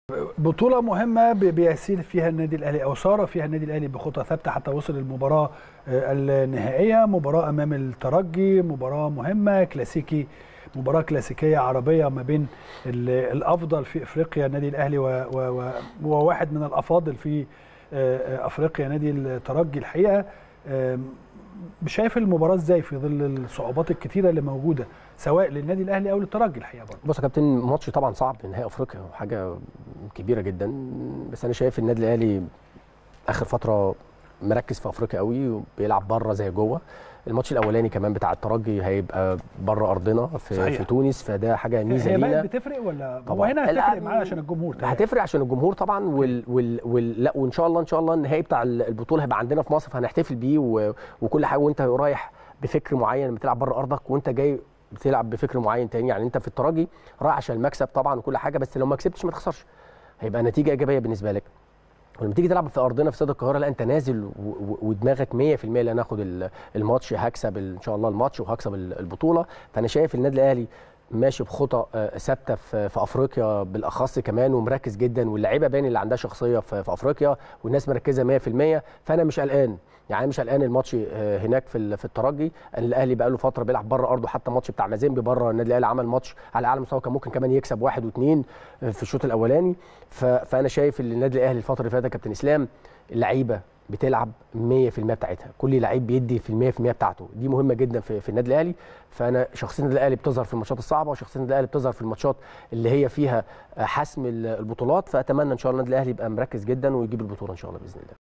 بطولة مهمة بيسير فيها النادي الأهلي أو سار فيها النادي الأهلي بخطى ثابتة حتى وصل المباراة النهائية مباراة أمام الترجي مباراة مهمة كلاسيكي مباراة كلاسيكية عربية ما بين الأفضل في إفريقيا النادي الأهلي وواحد من الأفاضل في أفريقيا نادي الترجي الحقيقة شايف المباراه ازاي في ظل الصعوبات الكتيره اللي موجوده سواء للنادي الاهلي او للترجي الحقيقه برضه بص يا كابتن ماتش طبعا صعب نهائي افريقيا حاجه كبيره جدا بس انا شايف النادي الاهلي اخر فتره مركز في افريقيا قوي وبيلعب بره زي جوه الماتش الاولاني كمان بتاع الترجي هيبقى بره ارضنا في, صحيح. في تونس فده حاجه ميزه هي لينا بتفرق ولا هو هنا هتفرق معانا عشان الجمهور طبعا. هتفرق عشان الجمهور طبعا وال, وال, وال لا وان شاء الله ان شاء الله النهائي بتاع البطوله هيبقى عندنا في مصر فهنحتفل بيه و... وكل حاجه وانت رايح بفكر معين بتلعب بره ارضك وانت جاي بتلعب بفكر معين تاني يعني انت في الترجي رايح عشان المكسب طبعا وكل حاجه بس لو ما كسبتش ما تخسرش هيبقى نتيجه ايجابيه بالنسبه لك ولما تيجي تلعب في ارضنا في استاد القاهره لا انت نازل ودماغك 100% لا ناخد الماتش هكسب ان شاء الله الماتش وهكسب البطوله فانا شايف النادي الاهلي ماشي بخطى ثابته في افريقيا بالاخص كمان ومركز جدا واللعيبه باين اللي عندها شخصيه في افريقيا والناس مركزه 100% فانا مش قلقان يعني مش قلقان الماتش هناك في في الترجي الاهلي بقى له فتره بيلعب بره ارضه حتى الماتش بتاع مازيمبي بره النادي الاهلي عمل ماتش على اعلى مستوى كان ممكن كمان يكسب واحد واثنين في الشوط الاولاني فانا شايف ان النادي الاهلي الفتره اللي فاتت كابتن اسلام اللعيبه بتلعب 100% بتاعتها كل لعيب بيدي في المية في المية بتاعته دي مهمه جدا في, في النادي الاهلي فانا شخصيه النادي الاهلي بتظهر في الماتشات الصعبه وشخصيه النادي الاهلي بتظهر في الماتشات اللي هي فيها حسم البطولات فاتمنى ان شاء الله النادي الاهلي يبقى مركز جدا ويجيب البطوله ان شاء الله باذن الله